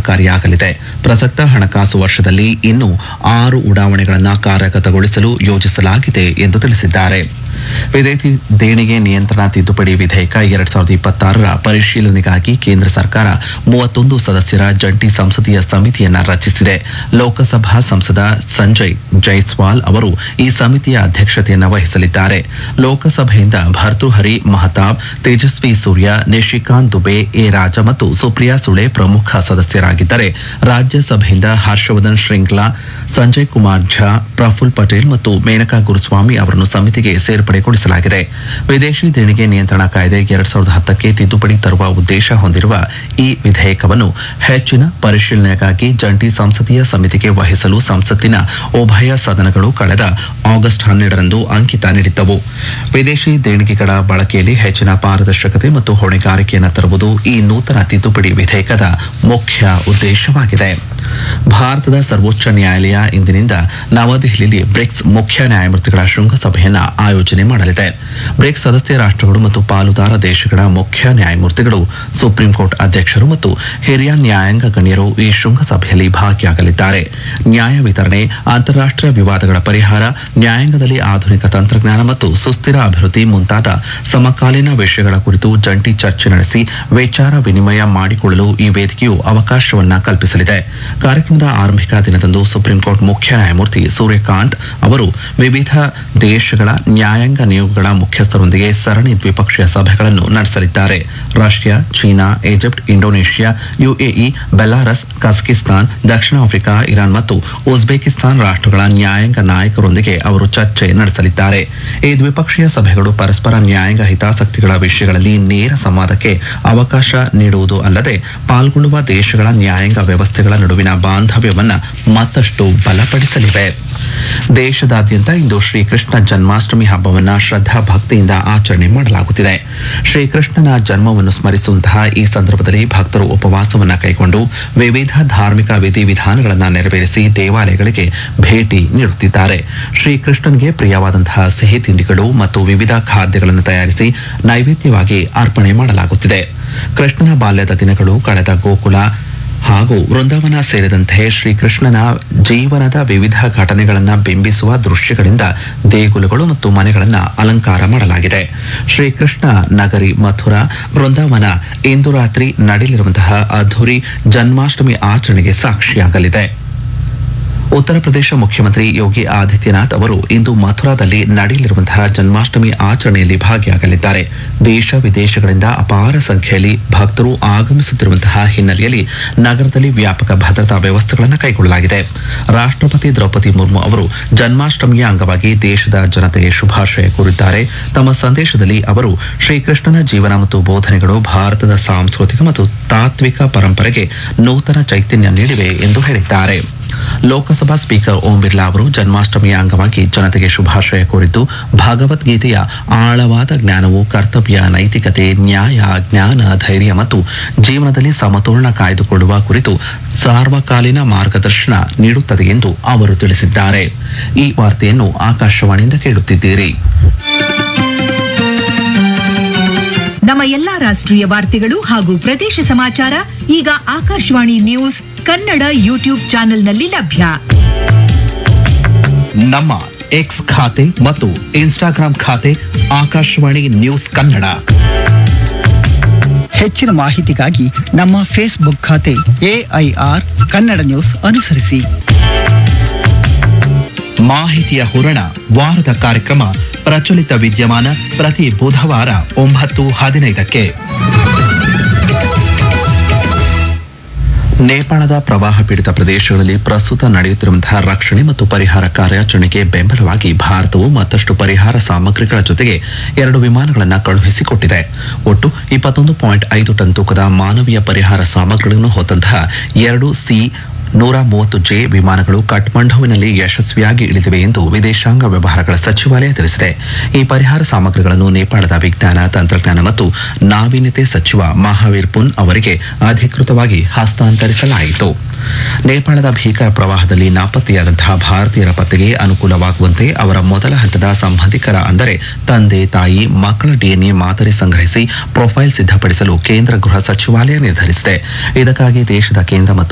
ಸಹಕಾರಿಯಾಗಲಿದೆ ಪ್ರಸಕ್ತ ಹಣಕಾಸು ವರ್ಷದಲ್ಲಿ ಇನ್ನೂ ಆರು ಉಡಾವಣೆಗಳನ್ನು ಕಾರ್ಯಗತಗೊಳಿಸಲು ಯೋಜಿಸಲಾಗಿದೆ ಎಂದು ತಿಳಿಸಿದ್ದಾರೆ ವಿದೇಶಿ ದೇಣಿಗೆ ನಿಯಂತ್ರಣ ತಿದ್ದುಪಡಿ ವಿಧೇಯಕ ಎರಡ್ ಸಾವಿರದ ಇಪ್ಪತ್ತಾರರ ಪರಿಶೀಲನೆಗಾಗಿ ಕೇಂದ್ರ ಸರ್ಕಾರ ಮೂವತ್ತೊಂದು ಸದಸ್ಯರ ಜಂಟಿ ಸಂಸದೀಯ ಸಮಿತಿಯನ್ನ ರಚಿಸಿದೆ ಲೋಕಸಭಾ ಸಂಸದ ಸಂಜಯ್ ಜೈಸ್ವಾಲ್ ಅವರು ಈ ಸಮಿತಿಯ ಅಧ್ಯಕ್ಷತೆಯನ್ನು ವಹಿಸಲಿದ್ದಾರೆ ಲೋಕಸಭೆಯಿಂದ ಭರ್ತೃಹರಿ ಮಹತಾಬ್ ತೇಜಸ್ವಿ ಸೂರ್ಯ ನಿಶಿಕಾಂತ್ ದುಬೆ ಎ ರಾಜ ಮತ್ತು ಸುಪ್ರಿಯಾ ಸುಳೆ ಪ್ರಮುಖ ಸದಸ್ಯರಾಗಿದ್ದರೆ ರಾಜ್ಯಸಭೆಯಿಂದ ಹರ್ಷವರ್ಧನ್ ಶ್ರಿಂಗ್ಲಾ ಸಂಜಯ್ ಕುಮಾರ್ ಝಾ ಪ್ರಫುಲ್ ಪಟೇಲ್ ಮತ್ತು ಮೇನಕಾ ಗುರುಸ್ವಾಮಿ ಅವರನ್ನು ಸಮಿತಿಗೆ ಸೇರ್ಪಡೆಗೊಳಿಸಲಾಗಿದೆ ವಿದೇಶಿ ದೇಣಿಗೆ ನಿಯಂತ್ರಣ ಕಾಯ್ದೆ ಎರಡ್ ಸಾವಿರದ ಹತ್ತಕ್ಕೆ ತಿದ್ದುಪಡಿ ತರುವ ಉದ್ದೇಶ ಹೊಂದಿರುವ ಈ ವಿಧೇಯಕವನ್ನು ಹೆಚ್ಚಿನ ಪರಿಶೀಲನೆಗಾಗಿ ಜಂಟಿ ಸಂಸದೀಯ ಸಮಿತಿಗೆ ವಹಿಸಲು ಸಂಸತ್ತಿನ ಉಭಯ ಸದನಗಳು ಕಳೆದ ಆಗಸ್ಟ್ ಹನ್ನೆರಡರಂದು ಅಂಕಿತ ನೀಡಿದ್ದವು ವಿದೇಶಿ ದೇಣಿಗೆಗಳ ಬಳಕೆಯಲ್ಲಿ ಹೆಚ್ಚಿನ ಪಾರದರ್ಶಕತೆ ಮತ್ತು ಹೊಣೆಗಾರಿಕೆಯನ್ನು ತರುವುದು ಈ ನೂತನ ತಿದ್ದುಪಡಿ ವಿಧೇಯಕದ ಮುಖ್ಯ ಉದ್ದೇಶವಾಗಿದೆ ಭಾರತದ ಸರ್ವೋಚ್ಚ ನ್ಯಾಯಾಲಯ ಇಂದಿನಿಂದ ನವದೆಹಲಿಯಲ್ಲಿ ಬ್ರಿಕ್ಸ್ ಮುಖ್ಯ ನ್ಯಾಯಮೂರ್ತಿಗಳ ಶೃಂಗಸಭೆಯನ್ನು ಆಯೋಜನೆ ಮಾಡಲಿದೆ ಬ್ರಿಕ್ಸ್ ಸದಸ್ಯ ರಾಷ್ಟ್ರಗಳು ಮತ್ತು ಪಾಲುದಾರ ದೇಶಗಳ ಮುಖ್ಯ ನ್ಯಾಯಮೂರ್ತಿಗಳು ಸುಪ್ರೀಂ ಕೋರ್ಟ್ ಅಧ್ಯಕ್ಷರು ಮತ್ತು ಹಿರಿಯ ನ್ಯಾಯಾಂಗ ಗಣ್ಯರು ಈ ಶೃಂಗಸಭೆಯಲ್ಲಿ ಭಾಗಿಯಾಗಲಿದ್ದಾರೆ ನ್ಯಾಯ ವಿತರಣೆ ಅಂತಾರಾಷ್ಟ್ರೀಯ ವಿವಾದಗಳ ಪರಿಹಾರ ನ್ಯಾಯಾಂಗದಲ್ಲಿ ಆಧುನಿಕ ತಂತ್ರಜ್ಞಾನ ಮತ್ತು ಸುಸ್ಥಿರ ಅಭಿವೃದ್ಧಿ ಮುಂತಾದ ಸಮಕಾಲೀನ ವಿಷಯಗಳ ಕುರಿತು ಜಂಟಿ ಚರ್ಚೆ ನಡೆಸಿ ವಿಚಾರ ವಿನಿಮಯ ಮಾಡಿಕೊಳ್ಳಲು ಈ ವೇದಿಕೆಯು ಅವಕಾಶವನ್ನ ಕಲ್ಪಿಸಲಿದೆ ಕಾರ್ಯಕ್ರಮದ ಆರಂಭಿಕ ದಿನದಂದು ಸುಪ್ರೀಂ ಕೋರ್ಟ್ ಮುಖ್ಯ ನ್ಯಾಯಮೂರ್ತಿ ಸೂರ್ಯಕಾಂತ್ ಅವರು ವಿವಿಧ ದೇಶಗಳ ನ್ಯಾಯಾಂಗ ನಿಯೋಗಗಳ ಮುಖ್ಯಸ್ಥರೊಂದಿಗೆ ಸರಣಿ ದ್ವಿಪಕ್ಷೀಯ ಸಭೆಗಳನ್ನು ನಡೆಸಲಿದ್ದಾರೆ Russia China Egypt Indonesia UAE Belarus Kazakhstan ದಕ್ಷಿಣ ಆಫ್ರಿಕಾ ಇರಾನ್ ಮತ್ತು ಉಜ್ಬೇಕಿಸ್ತಾನ್ ರಾಷ್ಟ್ರಗಳ ನ್ಯಾಯಾಂಗ ನಾಯಕರೊಂದಿಗೆ ಅವರು ಚರ್ಚೆ ನಡೆಸಲಿದ್ದಾರೆ ಈ ದ್ವಿಪಕ್ಷೀಯ ಸಭೆಗಳು ಪರಸ್ಪರ ನ್ಯಾಯಾಂಗ ಹಿತಾಸಕ್ತಿಗಳ ವಿಷಯಗಳಲ್ಲಿ ನೇರ ಸಂವಾದಕ್ಕೆ ಅವಕಾಶ ನೀಡುವುದು ಅಲ್ಲದೆ ಪಾಲ್ಗೊಳ್ಳುವ ದೇಶಗಳ ನ್ಯಾಯಾಂಗ ವ್ಯವಸ್ಥೆಗಳ ನಡುವಿನ ಬಾಂಧವ್ಯವನ್ನ ಮತ್ತಷ್ಟು ಬಲಪಡಿಸಲಿವೆ ದೇಶದಾದ್ಯಂತ ಇಂದು ಶ್ರೀಕೃಷ್ಣ ಜನ್ಮಾಷ್ಟಮಿ ಹಬ್ಬವನ್ನ ಶ್ರದ್ಧಾ ಭಕ್ತಿಯಿಂದ ಆಚರಣೆ ಮಾಡಲಾಗುತ್ತಿದೆ ಶ್ರೀಕೃಷ್ಣನ ಜನ್ಮವನ್ನು ಸ್ಮರಿಸುವಂತಹ ಈ ಸಂದರ್ಭದಲ್ಲಿ ಭಕ್ತರು ಉಪವಾಸವನ್ನ ಕೈಗೊಂಡು ವಿವಿಧ ಧಾರ್ಮಿಕ ವಿಧಿವಿಧಾನಗಳನ್ನು ನೆರವೇರಿಸಿ ದೇವಾಲಯಗಳಿಗೆ ಭೇಟಿ ನೀಡುತ್ತಿದ್ದಾರೆ ಶ್ರೀಕೃಷ್ಣನಿಗೆ ಪ್ರಿಯವಾದಂತಹ ಸಿಹಿ ತಿಂಡಿಗಳು ಮತ್ತು ವಿವಿಧ ಖಾದ್ಯಗಳನ್ನು ತಯಾರಿಸಿ ನೈವೇದ್ಯವಾಗಿ ಅರ್ಪಣೆ ಮಾಡಲಾಗುತ್ತಿದೆ ಕೃಷ್ಣನ ಬಾಲ್ಯದ ದಿನಗಳು ಕಳೆದ ಗೋಕುಲ ಹಾಗೂ ವೃಂದಾವನ ಸೇರಿದಂತೆ ಶ್ರೀಕೃಷ್ಣನ ಜೀವನದ ವಿವಿಧ ಘಟನೆಗಳನ್ನು ಬಿಂಬಿಸುವ ದೃಶ್ಯಗಳಿಂದ ದೇಗುಲಗಳು ಮತ್ತು ಮನೆಗಳನ್ನು ಅಲಂಕಾರ ಮಾಡಲಾಗಿದೆ ಶ್ರೀಕೃಷ್ಣ ನಗರಿ ಮಥುರಾ ವೃಂದಾವನ ಇಂದು ರಾತ್ರಿ ನಡೆಯಲಿರುವಂತಹ ಅದ್ಧೂರಿ ಜನ್ಮಾಷ್ಟಮಿ ಆಚರಣೆಗೆ ಸಾಕ್ಷಿಯಾಗಲಿದೆ ಉತ್ತರ ಪ್ರದೇಶ ಮುಖ್ಯಮಂತ್ರಿ ಯೋಗಿ ಆದಿತ್ಯನಾಥ್ ಅವರು ಇಂದು ಮಥುರಾದಲ್ಲಿ ನಡೆಯಲಿರುವಂತಹ ಜನ್ಮಾಷ್ಟಮಿ ಆಚರಣೆಯಲ್ಲಿ ಭಾಗಿಯಾಗಲಿದ್ದಾರೆ ದೇಶ ವಿದೇಶಗಳಿಂದ ಅಪಾರ ಸಂಖ್ಯೆಯಲ್ಲಿ ಭಕ್ತರು ಆಗಮಿಸುತ್ತಿರುವಂತಹ ಹಿನ್ನೆಲೆಯಲ್ಲಿ ನಗರದಲ್ಲಿ ವ್ಯಾಪಕ ಭದ್ರತಾ ವ್ಯವಸ್ಥೆಗಳನ್ನು ಕೈಗೊಳ್ಳಲಾಗಿದೆ ರಾಷ್ಟ್ರಪತಿ ದ್ರೌಪದಿ ಮುರ್ಮು ಅವರು ಜನ್ಮಾಷ್ಟಮಿಯ ಅಂಗವಾಗಿ ದೇಶದ ಜನತೆಗೆ ಶುಭಾಶಯ ಕೋರಿದ್ದಾರೆ ತಮ್ಮ ಸಂದೇಶದಲ್ಲಿ ಅವರು ಶ್ರೀಕೃಷ್ಣನ ಜೀವನ ಮತ್ತು ಬೋಧನೆಗಳು ಭಾರತದ ಸಾಂಸ್ಕೃತಿಕ ಮತ್ತು ತಾತ್ವಿಕ ಪರಂಪರೆಗೆ ನೂತನ ಚೈತನ್ಯ ನೀಡಿವೆ ಎಂದು ಹೇಳಿದ್ದಾರೆ ಲೋಕಸಭಾ ಸ್ಪೀಕರ್ ಓಂ ಬಿರ್ಲಾ ಅವರು ಜನ್ಮಾಷ್ಟಮಿಯ ಅಂಗವಾಗಿ ಜನತೆಗೆ ಶುಭಾಶಯ ಕೋರಿದ್ದು ಭಗವದ್ಗೀತೆಯ ಆಳವಾದ ಜ್ಞಾನವು ಕರ್ತವ್ಯ ನೈತಿಕತೆ ನ್ಯಾಯ ಜ್ಞಾನ ಧೈರ್ಯ ಮತ್ತು ಜೀವನದಲ್ಲಿ ಸಮತೋಲನ ಕಾಯ್ದುಕೊಳ್ಳುವ ಕುರಿತು ಸಾರ್ವಕಾಲೀನ ಮಾರ್ಗದರ್ಶನ ನೀಡುತ್ತದೆ ಎಂದು ಅವರು ತಿಳಿಸಿದ್ದಾರೆ ಈ ವಾರ್ತೆಯನ್ನು ಆಕಾಶವಾಣಿಯಿಂದ ಕೇಳುತ್ತಿದ್ದೀರಿ ನಮ್ಮ ಎಲ್ಲಾ ರಾಷ್ಟ್ರೀಯ ವಾರ್ತೆಗಳು ಹಾಗೂ ಪ್ರದೇಶ ಸಮಾಚಾರ ಈಗ ಆಕಾಶವಾಣಿ ನ್ಯೂಸ್ ಕನ್ನಡ ಯೂಟ್ಯೂಬ್ ಚಾನೆಲ್ನಲ್ಲಿ ಲಭ್ಯ ನಮ್ಮ ಎಕ್ಸ್ ಖಾತೆ ಮತ್ತು ಇನ್ಸ್ಟಾಗ್ರಾಂ ಖಾತೆ ಆಕಾಶವಾಣಿ ನ್ಯೂಸ್ ಕನ್ನಡ ಹೆಚ್ಚಿನ ಮಾಹಿತಿಗಾಗಿ ನಮ್ಮ ಫೇಸ್ಬುಕ್ ಖಾತೆ ಎಐಆರ್ ಕನ್ನಡ ನ್ಯೂಸ್ ಅನುಸರಿಸಿ ಮಾಹಿತಿಯ ಹೊರಣ ವಾರದ ಕಾರ್ಯಕ್ರಮ ಪ್ರಚಲಿತ ವಿದ್ಯಮಾನ ಪ್ರತಿ ಬುಧವಾರ ಒಂಬತ್ತು ಹದಿನೈದಕ್ಕೆ ನೇಪಾಳದ ಪ್ರವಾಹ ಪೀಡಿತ ಪ್ರದೇಶಗಳಲ್ಲಿ ಪ್ರಸ್ತುತ ನಡೆಯುತ್ತಿರುವಂತಹ ರಕ್ಷಣೆ ಮತ್ತು ಪರಿಹಾರ ಕಾರ್ಯಾಚರಣೆಗೆ ಬೆಂಬಲವಾಗಿ ಭಾರತವು ಮತ್ತಷ್ಟು ಪರಿಹಾರ ಸಾಮಗ್ರಿಗಳ ಜೊತೆಗೆ ಎರಡು ವಿಮಾನಗಳನ್ನು ಕಳುಹಿಸಿಕೊಟ್ಟಿದೆ ಒಟ್ಟು ಇಪ್ಪತ್ತೊಂದು ಪಾಯಿಂಟ್ ಐದು ಟನ್ ತೂಕದ ಮಾನವೀಯ ಪರಿಹಾರ ಸಾಮಗ್ರಿಗಳನ್ನು ಹೊತ್ತಂತಹ ಎರಡು ಸಿ ನೂರ ಮೂವತ್ತು ಜೆ ವಿಮಾನಗಳು ಕಠ್ಮಂಡುವಿನಲ್ಲಿ ಯಶಸ್ವಿಯಾಗಿ ಇಳಿದಿವೆ ಎಂದು ವಿದೇಶಾಂಗ ವ್ಯವಹಾರಗಳ ಸಚಿವಾಲಯ ತಿಳಿಸಿದೆ ಈ ಪರಿಹಾರ ಸಾಮಗ್ರಿಗಳನ್ನು ನೇಪಾಳದ ವಿಜ್ಞಾನ ತಂತ್ರಜ್ಞಾನ ಮತ್ತು ನಾವೀನ್ಯತೆ ಸಚಿವ ಮಹಾವೀರ್ ಪುನ್ ಅವರಿಗೆ ಅಧಿಕೃತವಾಗಿ ಹಸ್ತಾಂತರಿಸಲಾಯಿತು ನೇಪಾಳದ ಭೀಕರ ಪ್ರವಾಹದಲ್ಲಿ ನಾಪತ್ತೆಯಾದಂತಹ ಭಾರತೀಯರ ಪತ್ತೆಗೆ ಅನುಕೂಲವಾಗುವಂತೆ ಅವರ ಮೊದಲ ಹಂತದ ಸಂಬಂಧಿಕರ ಅಂದರೆ ತಂದೆ ತಾಯಿ ಮಕ್ಕಳ ಡಿಎನ್ಎ ಮಾದರಿ ಸಂಗ್ರಹಿಸಿ ಪ್ರೊಫೈಲ್ ಸಿದ್ಧಪಡಿಸಲು ಕೇಂದ್ರ ಗೃಹ ಸಚಿವಾಲಯ ನಿರ್ಧರಿಸಿದೆ ಇದಕ್ಕಾಗಿ ದೇಶದ ಕೇಂದ್ರ ಮತ್ತು